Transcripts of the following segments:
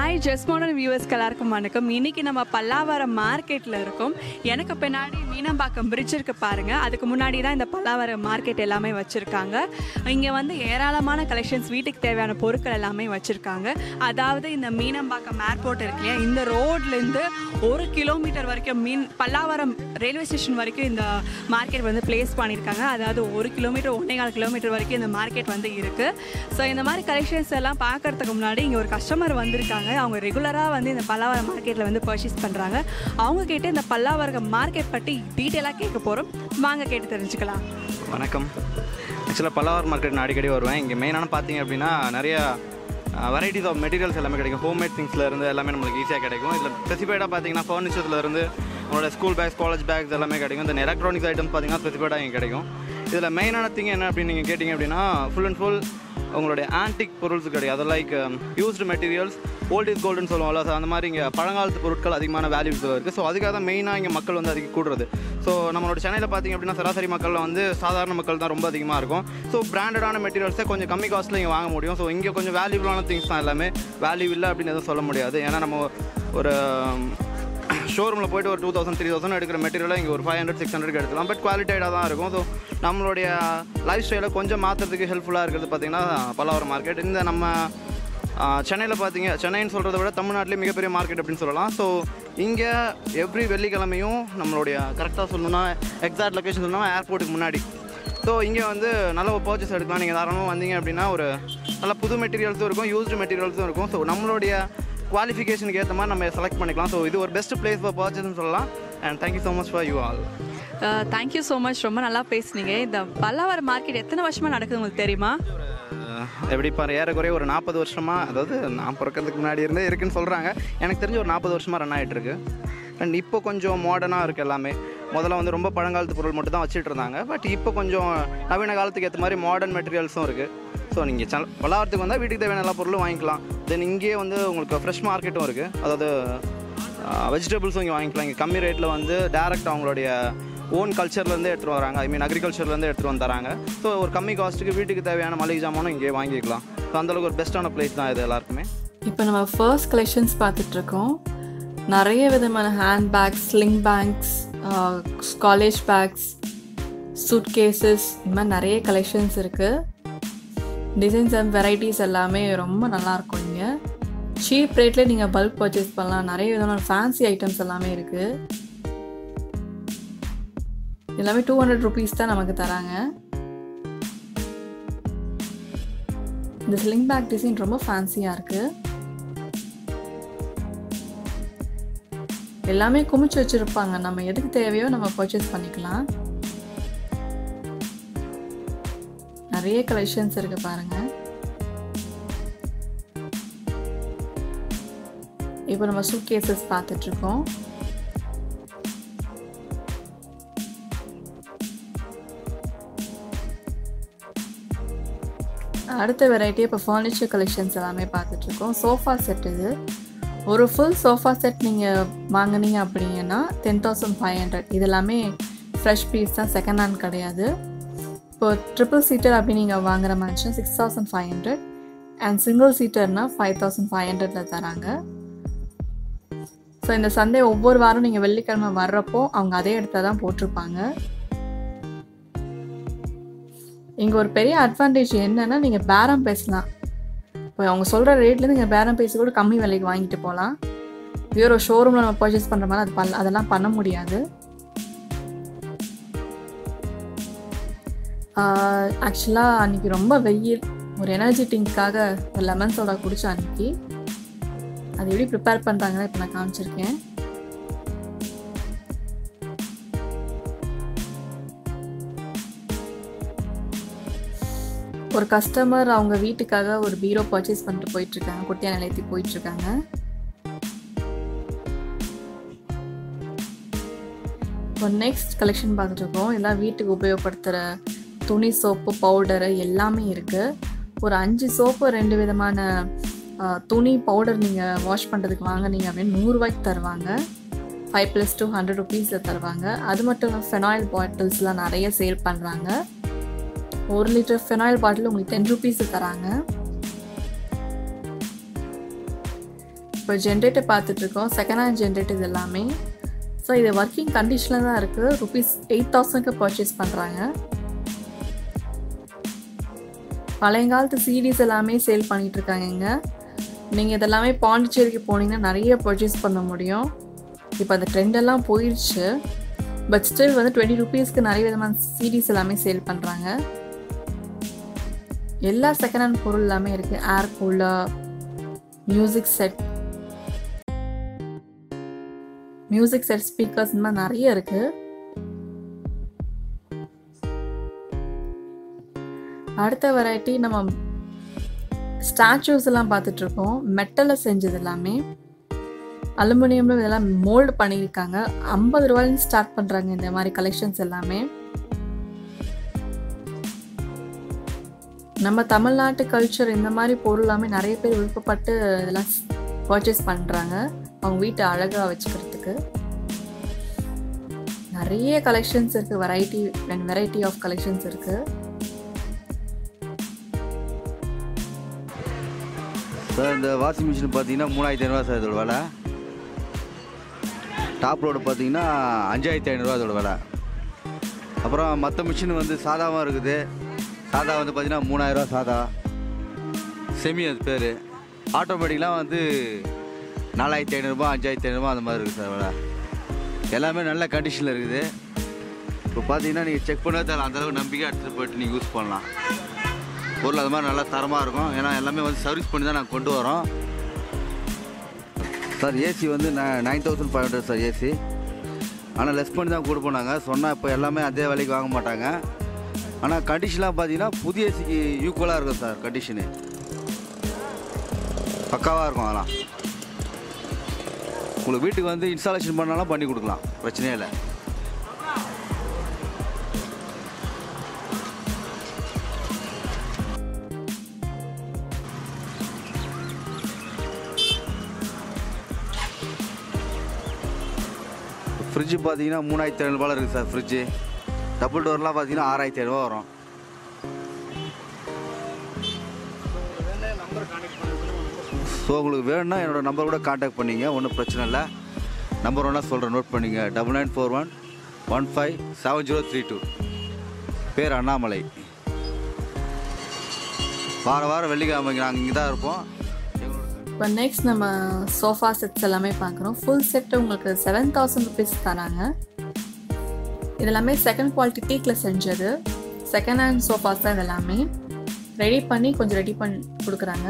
Hi just modern வியூவர்ஸ்க்கு எல்லாருக்கும் வணக்கம் இன்னைக்கு நம்ம பல்லாவரம் மார்க்கெட்டில் இருக்கோம் எனக்கு பின்னாடி மீனம்பாக்கம் பிரிட்ஜ் இருக்கு பாருங்க அதுக்கு முன்னாடி தான் இந்த பல்லாவரம் மார்க்கெட் எல்லாமே வச்சுருக்காங்க இங்கே வந்து ஏராளமான கலெக்ஷன்ஸ் வீட்டுக்கு தேவையான பொருட்கள் எல்லாமே வச்சுருக்காங்க அதாவது இந்த மீனம்பாக்கம் ஏர்போர்ட் இருக்கு இல்லையா இந்த ரோட்லேருந்து ஒரு கிலோமீட்டர் வரைக்கும் மீன் பல்லாவரம் ரயில்வே ஸ்டேஷன் வரைக்கும் இந்த மார்க்கெட் வந்து பிளேஸ் பண்ணியிருக்காங்க அதாவது ஒரு கிலோமீட்டர் ஒன்றே கால் கிலோமீட்டர் வரைக்கும் இந்த மார்க்கெட் வந்து இருக்குது ஸோ இந்த மாதிரி கலெக்ஷன்ஸ் எல்லாம் பார்க்கறதுக்கு முன்னாடி இங்கே ஒரு கஸ்டமர் வந்திருக்காங்க அவங்க ரெகுலராக வந்து இந்த பல்லாவரம் மார்க்கெட்டில் வந்து பர்ச்சேஸ் பண்ணுறாங்க அவங்க கிட்ட இந்த பல்லாவரம் மார்க்கெட் பற்றி டீட்டெயிலாக கேட்க போகிறோம் வாங்க கேட்டு தெரிஞ்சுக்கலாம் வணக்கம் ஆக்சுவலாக பல்லாவர் மார்க்கெட் நான் அடிக்கடி வருவேன் இங்கே மெயினான பார்த்தீங்க அப்படின்னா நிறைய வெரைட்டிஸ் ஆஃப் மெட்டீரியல்ஸ் எல்லாமே கிடைக்கும் ஹோம்மேட் திங்ஸ்ல இருந்து எல்லாமே நம்மளுக்கு ஈஸியாக கிடைக்கும் இதில் ஸ்பெசிஃபைடாக பார்த்தீங்கன்னா ஃபர்னிச்சர்ல இருந்து உங்களோட ஸ்கூல் பேக்ஸ் காலேஜ் பேக்ஸ் எல்லாமே கிடைக்கும் இந்த எலக்ட்ரானிக்ஸ் ஐட்டம்ஸ் பார்த்தீங்கன்னா ஸ்பெசிஃபைடாக இங்கே கிடைக்கும் இதில் மெயினான திங் என்ன அப்படின்னு நீங்கள் கேட்டிங்க அப்படின்னா ஃபுல் அண்ட் ஃபுல் உங்களுடைய ஆன்டிக் பொருள்ஸ் கிடையாது அது like used materials old is கோல்டுன்னு சொல்லுவோம்ல ஸோ அந்த மாதிரி இங்கே பழங்காலத்து பொருட்கள் அதிகமான வேல்யூஸ் இருக்குது ஸோ அதுக்காக தான் மெயினாக இங்கே மக்கள் வந்து அதிகம் கூடுறது ஸோ நம்மளோட சென்னையில் பார்த்தீங்க அப்படின்னா சராசரி மக்கள் வந்து சாதாரண மக்கள் தான் ரொம்ப அதிகமாக இருக்கும் ஸோ பிராண்டடான மெட்டீரியல்ஸை கொஞ்சம் கம்மி காஸ்ட்டில் இங்கே வாங்க முடியும் ஸோ இங்கே கொஞ்சம் வேல்யூபிளான திங்ஸ் தான் எல்லாமே வேல்யூ இல்லை அப்படின்னு எதுவும் சொல்ல முடியாது ஏன்னா நம்ம ஒரு ஷோரூமில் போயிட்டு ஒரு டூ தௌசண்ட் த்ரீ தௌசண்ட் எடுக்கிற மெட்டீரியலை இங்கே ஒரு ஃபைவ் ஹண்ட்ரட் சிக்ஸ் ஹண்ட்ரட் எடுக்கலாம் பட் குவாலிட்டியாக தான் இருக்கும் ஸோ நம்மளுடைய லைஃப் ஸ்டைலை கொஞ்சம் மாற்றுறதுக்கு ஹெல்ப்ஃபுல்லாக இருக்கிறது பார்த்திங்கன்னா பல்லாவரம் மார்க்கெட் இந்த நம்ம சென்னையில் பார்த்தீங்க சென்னைன்னு சொல்கிறத விட தமிழ்நாட்டிலே மிகப்பெரிய மார்க்கெட் அப்படின்னு சொல்லலாம் ஸோ இங்கே எவ்ரி வெள்ளிக்கிழமையும் நம்மளுடைய கரெக்டாக சொல்லணும்னா எக்ஸாக்ட் லொக்கேஷன் சொல்லணும்னா ஏர்போர்ட்டுக்கு முன்னாடி ஸோ இங்கே வந்து நல்ல ஒரு பர்ச்சேஸ் எடுக்கலாம் நீங்கள் தாராளமாக வந்தீங்க அப்படின்னா ஒரு நல்ல புது மெட்டீரியல்ஸும் இருக்கும் யூஸ்டு மெட்டீரியல்ஸும் இருக்கும் ஸோ நம்மளுடைய குவாலிஃபிகேஷனுக்கு ஏற்ற மாதிரி நம்ம செலக்ட் பண்ணிக்கலாம் ஸோ இது ஒரு பெஸ்ட் பிளேஸ் ஃபார் பர்ச்சேஸ்னு சொல்லலாம் and thank you so much for you all thank you so much ரொம்ப நல்லா பேசுனீங்க இந்த பல்லாவரம் மார்க்கெட் எத்தனை வருஷமாக நடக்குது உங்களுக்கு தெரியுமா எப்படி பாரு ஏறக்குறைய ஒரு நாற்பது வருஷமாக அதாவது நான் பிறக்கிறதுக்கு முன்னாடி இருந்தே இருக்குன்னு சொல்கிறாங்க எனக்கு தெரிஞ்சு ஒரு நாற்பது வருஷமாக ரன் ஆகிட்டு இருக்கு அண்ட் இப்போ கொஞ்சம் மாடர்னாக இருக்குது எல்லாமே முதல்ல வந்து ரொம்ப பழங்காலத்து பொருள் மட்டும் தான் வச்சுட்டு இருந்தாங்க பட் இப்போ கொஞ்சம் நவீன காலத்துக்கு ஏற்ற மாதிரி மாடர்ன் மெட்டீரியல்ஸும் இருக்குது ஸோ நீங்கள் சல் பல்லாவரத்துக்கு வந்தால் வீட்டுக்கு தேவையான எல்லா பொருளும் வாங்கிக்கலாம் தென் இங்கேயே வந்து உங்களுக்கு ஃப்ரெஷ் மார்க்கெட்டும் இருக்குது அதாவது வெஜிடபிள்ஸும் இங்கே வாங்கிக்கலாம் இங்கே கம்மி ரேட்டில் வந்து டேரெக்ட் அவங்களுடைய ஓன் கல்ச்சர்லேருந்து எடுத்துகிட்டு வராங்க ஐ மீன் அக்ரிகல்ச்சர்லேருந்து எடுத்துகிட்டு வந்து தராங்க ஸோ ஒரு கம்மி காஸ்ட்டுக்கு வீட்டுக்கு தேவையான மளிகை ஜாமானும் இங்கே வாங்கிக்கலாம் ஸோ அந்தளவுக்கு ஒரு பெஸ்ட்டான பிளேஸ் தான் இது எல்லாருக்குமே இப்போ நம்ம ஃபர்ஸ்ட் கலெக்ஷன்ஸ் பார்த்துட்ருக்கோம் நிறைய விதமான handbags sling bags college bags suitcases இந்த மாதிரி நிறைய கலெக்ஷன்ஸ் இருக்குது டிசைன்ஸ் அண்ட் வெரைட்டிஸ் எல்லாமே ரொம்ப நல்லாயிருக்கும் இங்கே சீப் ரேட்லேயே நீங்கள் பல்க் பர்ச்சேஸ் பண்ணலாம் நிறைய விதமான ஃபேன்சி ஐட்டம்ஸ் எல்லாமே இருக்குது எல்லாமே டூ ஹண்ட்ரட் ருபீஸ் தான் நமக்கு தராங்க இந்த ஸ்லிங் பேக் டிசைன் ரொம்ப ஃபேன்சியாக இருக்குது எல்லாமே குமிச்சு வச்சுருப்பாங்க நம்ம எதுக்கு தேவையோ நம்ம பர்ச்சேஸ் பண்ணிக்கலாம் நிறைய கலெக்ஷன்ஸ் இருக்கு பாருங்க இப்போ நம்ம சூட் கேசஸ் பார்த்துட்டு இருக்கோம் அடுத்த வெரைட்டி இப்போ ஃபர்னிச்சர் கலெக்ஷன்ஸ் எல்லாமே பார்த்துட்ருக்கோம் சோஃபா செட் இது ஒரு ஃபுல் சோஃபா செட் நீங்கள் வாங்கினீங்க அப்படிங்கன்னா டென் தௌசண்ட் ஃபைவ் ஹண்ட்ரட் இது எல்லாமே ஃப்ரெஷ் பீஸ் தான் செகண்ட் ஹேண்ட் கிடையாது இப்போ ட்ரிபிள் சீட்டர் அப்படி நீங்கள் வாங்குற மாதிரி six thousand five hundred and single சீட்டர்னா ஃபைவ் தௌசண்ட் ஃபைவ் ஹண்ட்ரடில் தராங்க ஸோ இந்த சண்டே ஒவ்வொரு வாரம் நீங்கள் வெள்ளிக்கிழமை வர்றப்போ அவங்க அதே இடத்துல தான் போட்டிருப்பாங்க இங்கே ஒரு பெரிய அட்வான்டேஜ் என்னென்னா நீங்கள் பேரம் பேசலாம் இப்போ அவங்க சொல்கிற ரேட்லேருந்து நீங்கள் பேரம் பேசி கூட கம்மி விலைக்கு வாங்கிட்டு போகலாம் இதே ஒரு ஷோரூமில் நம்ம பர்ச்சேஸ் பண்ணுற மாதிரி அது பண்ண அதெல்லாம் பண்ண முடியாது ஆக்சுவலாக அன்றைக்கி ரொம்ப வெயில் ஒரு எனர்ஜி ட்ரிங்க்காக ஒரு லெமன் சோடா குடித்தேன் அன்றைக்கி அது எப்படி ப்ரிப்பேர் பண்ணுறாங்கன்னு இப்போ நான் காமிச்சிருக்கேன் ஒரு கஸ்டமர் அவங்க வீட்டுக்காக ஒரு பீரோ பர்ச்சேஸ் பண்ணிட்டு போயிட்டுருக்காங்க குட்டியா நிலையத்தி போயிட்டுருக்காங்க இப்போ நெக்ஸ்ட் கலெக்ஷன் பார்த்துட்ருக்கோம் எல்லாம் வீட்டுக்கு உபயோகப்படுத்துகிற துணி சோப்பு பவுடரு எல்லாமே இருக்குது ஒரு அஞ்சு சோப்பு ரெண்டு விதமான துணி பவுடர் நீங்கள் வாஷ் பண்ணுறதுக்கு வாங்கினீங்க அப்படின்னு நூறுரூவாய்க்கு தருவாங்க ஃபைவ் ப்ளஸ் டூ ஹண்ட்ரட் ருபீஸில் தருவாங்க அது மட்டும் இல்லாமல் ஃபெனாயில் பாட்டில்ஸ்லாம் நிறைய சேல் பண்ணுறாங்க ஒரு லிட்டர் ஃபெனாயில் பாட்டில் உங்களுக்கு டென் ருபீஸ் தராங்க இப்போ ஜென்ரேட்டர் பார்த்துட்ருக்கோம் செகண்ட் ஹேண்ட் ஜென்ரேட்டர் இது எல்லாமே ஸோ இது ஒர்க்கிங் கண்டிஷனில் தான் இருக்குது ருபீஸ் எயிட் தௌசண்ட்க்கு பர்ச்சேஸ் பண்ணுறாங்க பழையங்காலத்து சிடிஸ் எல்லாமே சேல் பண்ணிட்டு இருக்காங்க இங்கே நீங்கள் இதெல்லாமே பாண்டிச்சேரிக்கு போனீங்கன்னா நிறைய பர்ச்சேஸ் பண்ண முடியும் இப்போ அந்த ட்ரெண்ட் எல்லாம் போயிடுச்சு பட் ஸ்டில் வந்து டுவெண்ட்டி ருபீஸ்க்கு நிறைய விதமான சிடிஸ் எல்லாமே சேல் பண்ணுறாங்க எல்லா செகண்ட் ஹேண்ட் பொருள் எல்லாமே இருக்குது air cooler music set music set speakers இந்த மாதிரி நிறைய இருக்குது அடுத்த வெரைட்டி நம்ம ஸ்டாச்சூஸ் எல்லாம் பார்த்துட்டு இருக்கோம் மெட்டலில் செஞ்சது எல்லாமே அலுமினியம்ல இதெல்லாம் மோல்டு பண்ணியிருக்காங்க ஐம்பது ரூபாயிலேருந்து ஸ்டார்ட் பண்ணுறாங்க இந்த மாதிரி கலெக்ஷன்ஸ் எல்லாமே நம்ம தமிழ்நாட்டு கல்ச்சர் இந்த மாதிரி பொருள் எல்லாமே நிறைய பேர் விருப்பப்பட்டு இதெல்லாம் பர்ச்சேஸ் பண்ணுறாங்க அவங்க வீட்டை அழகாக வச்சுக்கிறதுக்கு நிறைய கலெக்ஷன்ஸ் இருக்குது variety and variety of collections இருக்குது சார் இந்த வாஷிங் மிஷின் பார்த்தீங்கன்னா மூணாயிரத்தி ஐநூறுவா சார் இதோட விலை டாப் லோடு பார்த்தீங்கன்னா அஞ்சாயிரத்தி ஐநூறுரூவா இதோட விலை அப்புறம் மற்ற மிஷின் வந்து சாதாவும் இருக்குது சாதா வந்து பார்த்தீங்கன்னா மூணாயிரரூவா சாதா செமி அது பேர் ஆட்டோமேட்டிக்லாம் வந்து நாலாயிரத்தி ஐநூறுரூபா அஞ்சாயிரத்தி ஐநூறுரூபா அந்த மாதிரி இருக்குது சார் விலை எல்லாமே நல்ல கண்டிஷனில் இருக்குது இப்போ பார்த்தீங்கன்னா நீங்கள் செக் பண்ணாத அந்தளவுக்கு நம்பிக்கை எடுத்துகிட்டு போயிட்டு நீங்கள் யூஸ் பண்ணலாம் பொருள் அது மாதிரி நல்லா தரமாக இருக்கும் ஏன்னா எல்லாமே வந்து சர்வீஸ் பண்ணி தான் நாங்கள் கொண்டு வரோம் சார் ஏசி வந்து nine thousand five hundred sir AC ஆனால் லெஸ் பண்ணி தான் கொடுப்போம் நாங்கள் சொன்னால் இப்போ எல்லாமே அதே விலைக்கு வாங்க மாட்டாங்க ஆனால் கண்டிஷன்லாம் பார்த்தீங்கன்னா புதிய ஏசிக்கு ஈக்குவலாக இருக்கும் சார் கண்டிஷனு பக்காவாக இருக்கும் அதெல்லாம் உங்களுக்கு வீட்டுக்கு வந்து இன்ஸ்டாலேஷன் பண்ணாலும் பண்ணி கொடுக்கலாம் பிரச்சனையே இல்லை ஃப்ரிட்ஜு பார்த்தீங்கன்னா மூணாயிரத்தி ஐநூறுபால இருக்குது சார் ஃப்ரிட்ஜு டபுள் டோர்லாம் பார்த்தீங்கன்னா ஆறாயிரத்தி ஐநூறுபா வரும் ஸோ உங்களுக்கு வேணும்னா என்னோடய நம்பர் கூட காண்டாக்ட் பண்ணிங்க ஒன்றும் பிரச்சனை இல்லை நம்பர் ஒன்றா சொல்கிறேன் நோட் பண்ணிங்க double nine four one one five seven zero three two பேர் அண்ணாமலை வார வாரம் வெள்ளிக்கிழமைக்கு நாங்கள் இங்கே தான் இருப்போம் எங்களோட இப்போ நெக்ஸ்ட் நம்ம சோஃபா செட்ஸ் எல்லாமே பார்க்குறோம் ஃபுல் செட் உங்களுக்கு செவன் தௌசண்ட் ருபீஸ் தராங்க இது எல்லாமே செகண்ட் குவாலிட்டி டீக்கில் செஞ்சது செகண்ட் ஹேண்ட் சோஃபாஸ் தான் இது எல்லாமே ரெடி பண்ணி கொஞ்சம் ரெடி பண்ணி கொடுக்குறாங்க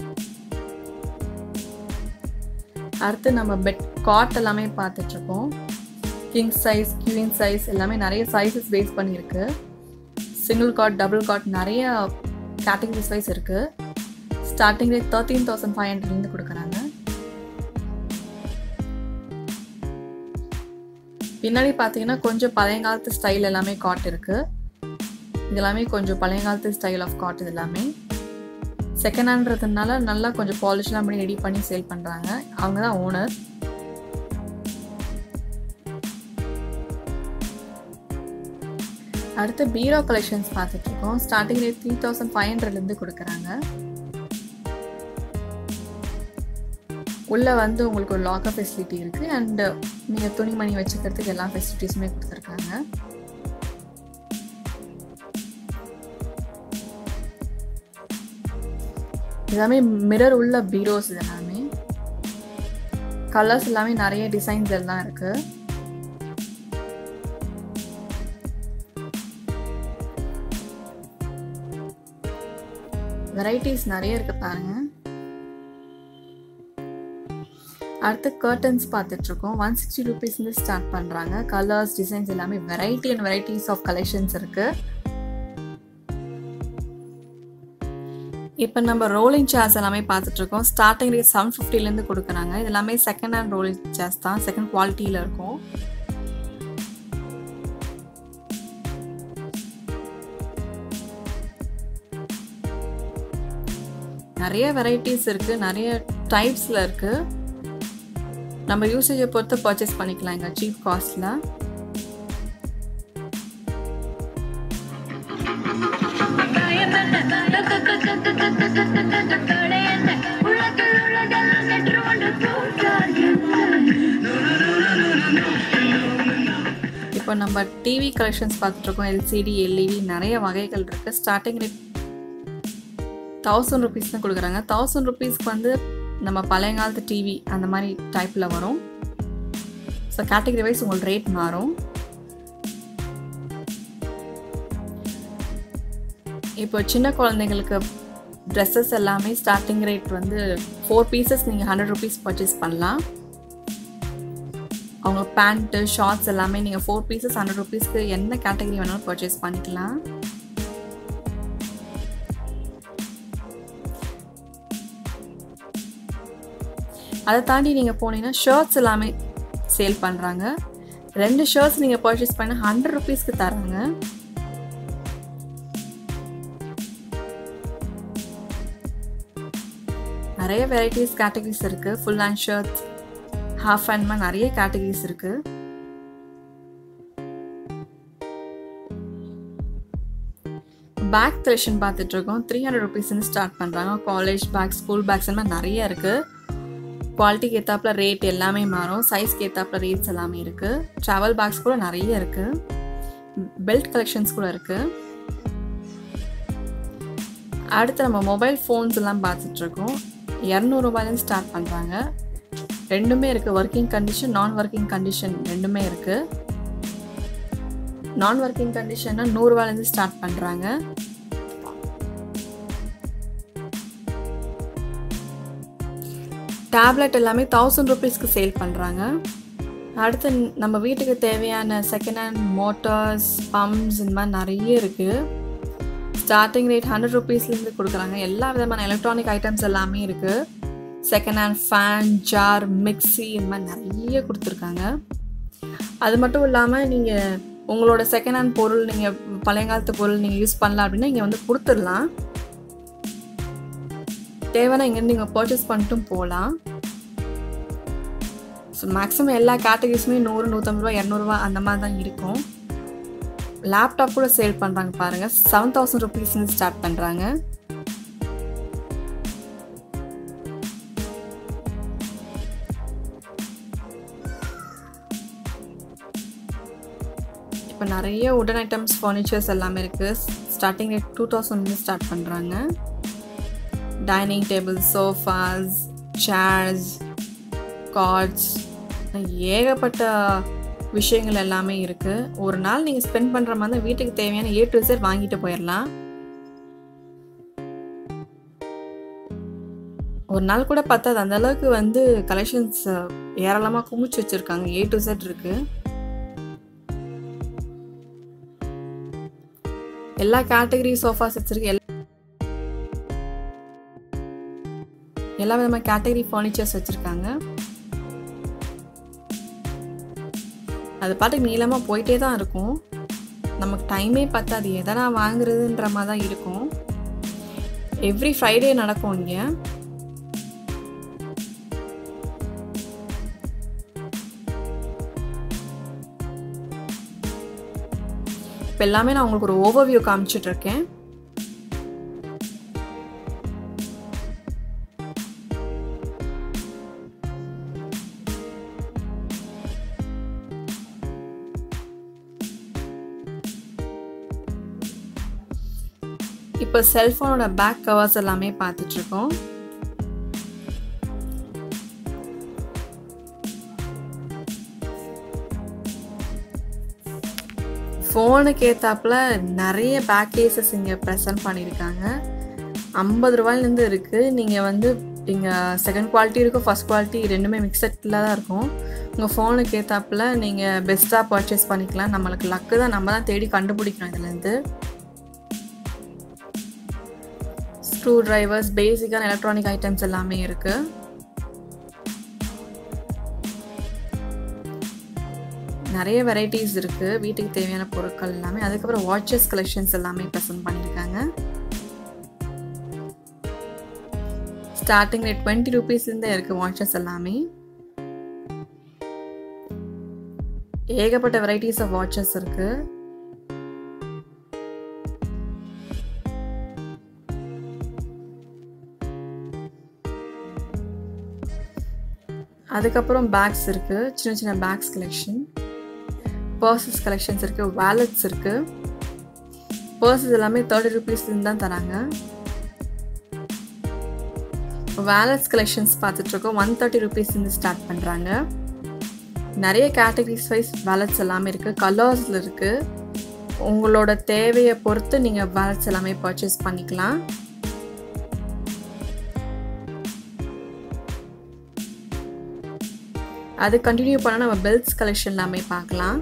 அடுத்து நம்ம பெட் காட் எல்லாமே பார்த்துட்ருக்கோம் கிங் சைஸ் கியூன் சைஸ் எல்லாமே நிறைய சைஸஸ் பேஸ் பண்ணியிருக்கு சிங்கிள் காட் டபுள் காட் நிறைய கேட்டகரிஸ் வைஸ் இருக்குது starting rate thirteen thousand five ஹண்ட்ரட்லேருந்து கொடுக்குறாங்க பின்னாடி பார்த்தீங்கன்னா கொஞ்சம் பழைய காலத்து ஸ்டைல் எல்லாமே காட் இருக்கு இது எல்லாமே கொஞ்சம் பழைய காலத்து ஸ்டைல் ஆஃப் காட் இது எல்லாமே செகண்ட் ஹேண்ட்றதுனால நல்லா கொஞ்சம் பாலிஷ்லாம் பண்ணி ரெடி பண்ணி சேல் பண்ணுறாங்க அவங்க தான் ஓனர் அடுத்து பீரோ கலெக்ஷன்ஸ் பார்த்துட்டு இருக்கோம் starting rate three thousand five ஹண்ட்ரட்லேருந்து கொடுக்குறாங்க உள்ளே வந்து உங்களுக்கு ஒரு லாக்கர் ஃபெசிலிட்டி இருக்குது அண்டு நீங்கள் துணிமணி வச்சுக்கிறதுக்கு எல்லா ஃபெசிலிட்டிஸுமே கொடுத்துருக்காங்க எல்லாமே மிரர் உள்ள பீரோஸ் இது எல்லாமே கலர்ஸ் எல்லாமே நிறைய டிசைன்ஸ் எல்லாம் இருக்குது வெரைட்டிஸ் நிறைய இருக்கு பாருங்க அடுத்து கர்டன்ஸ் பார்த்துட்டு இருக்கோம் ஒன் சிக்ஸ்டி ருபீஸ்லேருந்து ஸ்டார்ட் பண்ணுறாங்க கலர்ஸ் டிசைன்ஸ் எல்லாமே variety and varieties of collections இருக்கு இப்போ நம்ம ரோலிங் சேர்ஸ் எல்லாமே பார்த்துட்டு இருக்கோம் ஸ்டார்டிங் ரேட் செவன் ஃபிஃப்டிலேருந்து கொடுக்குறாங்க இது எல்லாமே செகண்ட் ஹேண்ட் ரோலிங் சேர்ஸ் தான் செகண்ட் குவாலிட்டியில் இருக்கும் நிறைய வெரைட்டிஸ் இருக்குது நிறைய டைப்ஸில் இருக்குது நம்ம யூசேஜை பொறுத்து பர்ச்சேஸ் பண்ணிக்கலாம் இங்கே சீப் காஸ்ட்டில் காயப்பட்ட இப்போ நம்ம டிவி கலெக்ஷன்ஸ் பார்த்துட்ருக்கோம் எல்சிடி எல்இடி நிறைய வகைகள் இருக்குது ஸ்டார்டிங் ரேட் தௌசண்ட் ருபீஸ் தான் கொடுக்குறாங்க தௌசண்ட் ருபீஸ்க்கு வந்து நம்ம பழைய காலத்து டிவி அந்த மாதிரி டைப்பில் வரும் ஸோ கேட்டகரி வைஸ் உங்களுக்கு ரேட் மாறும் இப்போ சின்ன குழந்தைங்களுக்கு ட்ரெஸ்ஸஸ் எல்லாமே ஸ்டார்டிங் ரேட் வந்து ஃபோர் பீசஸ் நீங்கள் ஹண்ட்ரட் ருபீஸ் பர்ச்சேஸ் பண்ணலாம் அவங்க பேண்ட்டு ஷார்ட்ஸ் எல்லாமே நீங்கள் ஃபோர் பீசஸ் ஹண்ட்ரட் ருபீஸ்க்கு என்ன கேட்டகரி வேணாலும் பர்ச்சேஸ் பண்ணிக்கலாம் அதை தாண்டி நீங்கள் போனீங்கன்னா ஷர்ட்ஸ் எல்லாமே சேல் பண்ணுறாங்க ரெண்டு ஷர்ட்ஸ் நீங்கள் பர்ச்சேஸ் பண்ண ஹண்ட்ரட் ருபீஸ்க்கு தராங்க நிறைய வெரைட்டிஸ் கேட்டகரிஸ் இருக்குது ஃபுல் ஹேண்ட் ஷர்ட்ஸ் ஹாஃப் ஹேண்ட்மா நிறைய கேட்டகரிஸ் இருக்குது பேக் செலெக்ஷன் பார்த்துட்டு இருக்கோம் த்ரீ ஹண்ட்ரட் ருபீஸ்ன்னு ஸ்டார்ட் பண்ணுறாங்க காலேஜ் பேக் ஸ்கூல் பேக்ஸ் எல்லாம் நிறைய இருக்குது குவாலிட்டிக்கு ஏற்றாப்புல ரேட் எல்லாமே மாறும் சைஸ்க்கு ஏற்றாப்புல ரேட்ஸ் எல்லாமே இருக்குது ட்ராவல் பேக்ஸ் கூட நிறைய இருக்குது பெல்ட் கலெக்ஷன்ஸ் கூட இருக்குது அடுத்து நம்ம மொபைல் ஃபோன்ஸ் எல்லாம் பார்த்துட்ருக்கோம் இரநூறுபாயிலேருந்து ஸ்டார்ட் பண்ணுறாங்க ரெண்டுமே இருக்குது working condition non working condition ரெண்டுமே இருக்குது நான் ஒர்க்கிங் கண்டிஷன்னா நூறுரூவாலேருந்து ஸ்டார்ட் பண்ணுறாங்க டேப்லெட் எல்லாமே தௌசண்ட் ருபீஸ்க்கு சேல் பண்ணுறாங்க அடுத்து நம்ம வீட்டுக்கு தேவையான செகண்ட் ஹேண்ட் மோட்டார்ஸ் பம்ப்ஸ் இந்த மாதிரி நிறைய இருக்குது ஸ்டார்டிங் ரேட் ஹண்ட்ரட் ருபீஸ்லேருந்து கொடுக்குறாங்க எல்லா விதமான எலக்ட்ரானிக் ஐட்டம்ஸ் எல்லாமே இருக்குது second hand fan jar mixie இந்த மாதிரி நிறைய கொடுத்துருக்காங்க அது மட்டும் இல்லாமல் நீங்கள் உங்களோட செகண்ட் ஹேண்ட் பொருள் நீங்கள் பழைய காலத்து பொருள் நீங்கள் யூஸ் பண்ணலாம் அப்படின்னா இங்கே வந்து கொடுத்துடலாம் தேவைன்னா இங்கேருந்து நீங்கள் பர்ச்சேஸ் பண்ணிட்டும் போகலாம் ஸோ மேக்ஸிமம் எல்லா கேட்டகரிஸுமே நூறு நூற்றம்பது ரூபா இரநூறுவா அந்த மாதிரி தான் இருக்கும் லேப்டாப் கூட சேல் பண்ணுறாங்க பாருங்கள் செவன் தௌசண்ட் ருபீஸ்னு ஸ்டார்ட் பண்ணுறாங்க இப்போ நிறைய உடன் ஐட்டம்ஸ் ஃபர்னிச்சர்ஸ் எல்லாமே இருக்குது ஸ்டார்டிங் ரேட் டூ தௌசண்ட்லேருந்து ஸ்டார்ட் பண்ணுறாங்க dining table sofas chairs cots ஏகப்பட்ட விஷயங்கள் எல்லாமே இருக்குது ஒரு நாள் நீங்கள் ஸ்பெண்ட் பண்ணுற மாதிரி வீட்டுக்கு தேவையான ஏ டு Z வாங்கிட்டு போயிடலாம் ஒரு நாள் கூட பத்தாது அந்த அளவுக்கு வந்து கலெக்ஷன்ஸ் ஏராளமாக குமிச்சு வச்சுருக்காங்க ஏ டு Z இருக்குது எல்லா கேட்டகரி சோஃபா செட்ஸ் இருக்கு எல்லா எல்லா விதமான கேட்டகரி ஃபர்னிச்சர்ஸ் வச்சுருக்காங்க அது பாட்டுக்கு நீளமாக போயிட்டே தான் இருக்கும் நமக்கு டைமே பத்தாது எதனா வாங்குறதுன்ற மாதிரி தான் இருக்கும் எவ்ரி ஃப்ரைடே நடக்கும் இங்கே இப்போ எல்லாமே நான் உங்களுக்கு ஒரு ஓவர்வியூ காமிச்சிட்டு இருக்கேன் இப்போ செல்ஃபோனோட பேக் கவர்ஸ் எல்லாமே பார்த்துட்டு இருக்கோம் ஃபோனுக்கு ஏற்றாப்புல நிறைய பேக் கேசஸ் இங்கே ப்ரெசென்ட் பண்ணியிருக்காங்க ஐம்பது ரூபாயிலேருந்து இருக்குது நீங்கள் வந்து இங்கே செகண்ட் குவாலிட்டி இருக்கும் ஃபஸ்ட் குவாலிட்டி ரெண்டுமே மிக்சட்டில் தான் இருக்கும் உங்கள் ஃபோனுக்கு ஏற்றாப்புல நீங்கள் பெஸ்ட்டாக பர்ச்சேஸ் பண்ணிக்கலாம் நம்மளுக்கு லக்கு தான் நம்ம தான் தேடி கண்டுபிடிக்கணும் இதுலேருந்து ஸ்க்ரூ டிரைவர்ஸ் பேசிக்கான எலக்ட்ரானிக் ஐட்டம்ஸ் எல்லாமே இருக்குது நிறைய வெரைட்டிஸ் இருக்குது வீட்டுக்கு தேவையான பொருட்கள் எல்லாமே அதுக்கப்புறம் வாட்சஸ் கலெக்ஷன்ஸ் எல்லாமே ப்ரெசென்ட் பண்ணியிருக்காங்க ஸ்டார்டிங் ரேட் டுவெண்ட்டி ருபீஸ்லேருந்தே இருக்குது வாட்சஸ் எல்லாமே ஏகப்பட்ட வெரைட்டிஸ் ஆஃப் வாட்சஸ் இருக்குது அதுக்கப்புறம் பேக்ஸ் இருக்குது சின்ன சின்ன பேக்ஸ் கலெக்ஷன் பர்சஸ் கலெக்ஷன்ஸ் இருக்குது வேலட்ஸ் இருக்குது பர்சஸ் எல்லாமே தேர்ட்டி ருபீஸ்லேருந்து தான் தராங்க வேலட்ஸ் கலெக்ஷன்ஸ் பார்த்துட்ருக்கோம் ஒன் தேர்ட்டி ருபீஸ்லேருந்து ஸ்டார்ட் பண்ணுறாங்க நிறைய கேட்டகரிஸ் வைஸ் வேலட்ஸ் எல்லாமே இருக்குது கலர்ஸில் இருக்குது உங்களோட தேவையை பொறுத்து நீங்கள் வேலட்ஸ் எல்லாமே பர்ச்சேஸ் பண்ணிக்கலாம் அது கண்டினியூ பண்ணால் நம்ம பெல்ட்ஸ் கலெக்ஷன் எல்லாமே பார்க்கலாம்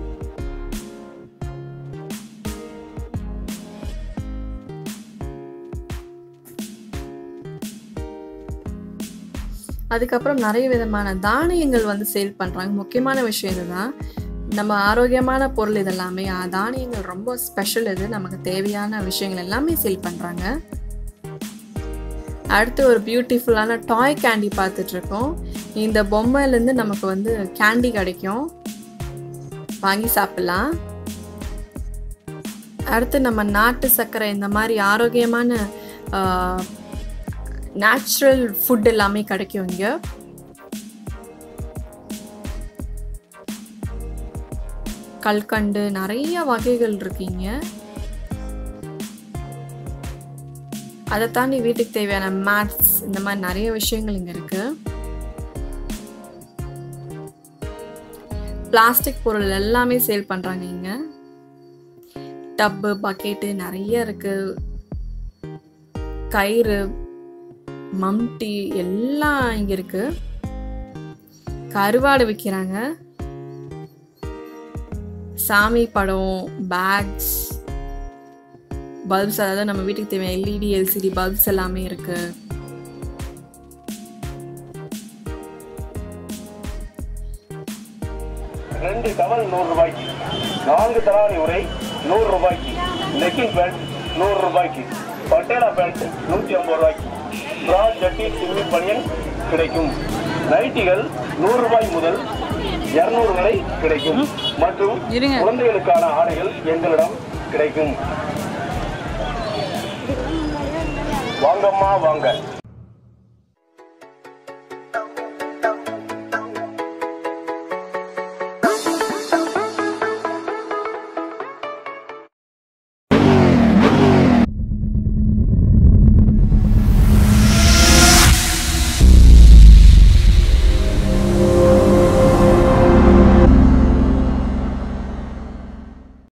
அதுக்கப்புறம் நிறைய விதமான தானியங்கள் வந்து சேல் பண்ணுறாங்க முக்கியமான விஷயம் இதுதான் நம்ம ஆரோக்கியமான பொருள் இதெல்லாமே ஆ, தானியங்கள் ரொம்ப ஸ்பெஷல் இது நமக்கு தேவையான விஷயங்கள் எல்லாமே சேல் பண்ணுறாங்க அடுத்து ஒரு பியூட்டிஃபுல்லான டாய் கேண்டி பார்த்துட்டு இருக்கோம் இந்த பொம்மையிலேருந்து நமக்கு வந்து கேண்டி கிடைக்கும் வாங்கி சாப்பிடலாம் அடுத்து நம்ம நாட்டு சர்க்கரை இந்த மாதிரி ஆரோக்கியமான நேச்சுரல் ஃபுட் எல்லாமே கிடைக்கும் இங்கே கல்கண்டு நிறைய வகைகள் இருக்கீங்க அதை தாண்டி வீட்டுக்கு தேவையான மேட்ஸ் இந்த மாதிரி நிறைய விஷயங்கள் இங்கே இருக்கு பிளாஸ்டிக் பொருள் எல்லாமே சேல் பண்ணுறாங்க இங்கே டப்பு பக்கெட்டு நிறைய இருக்கு கயிறு மம்டி எல்லாம் இங்கே இருக்கு கருவாடு விற்கிறாங்க சாமி படம் பேக்ஸ் பல்ப்ஸ் அதாவது நம்ம வீட்டுக்கு தேவையான எல்இடி எல்சிடி பல்ப்ஸ் எல்லாமே இருக்கு ரெண்டு டவல் நூறு ரூபாய்க்கு நான்கு தலாணி உரை நூறு ரூபாய்க்கு லெக்கின் பேண்ட் நூறு ரூபாய்க்கு பட்டேலா பேண்ட் நூற்றி ஐம்பது ரூபாய்க்கு ப்ரா ஜட்டி சிம்மி பனியன் கிடைக்கும் நைட்டிகள் நூறு ரூபாய் முதல் இருநூறு வரை கிடைக்கும் மற்றும் இருங்க. குழந்தைகளுக்கான ஆடைகள் எங்களிடம் கிடைக்கும் வாங்கம்மா வாங்க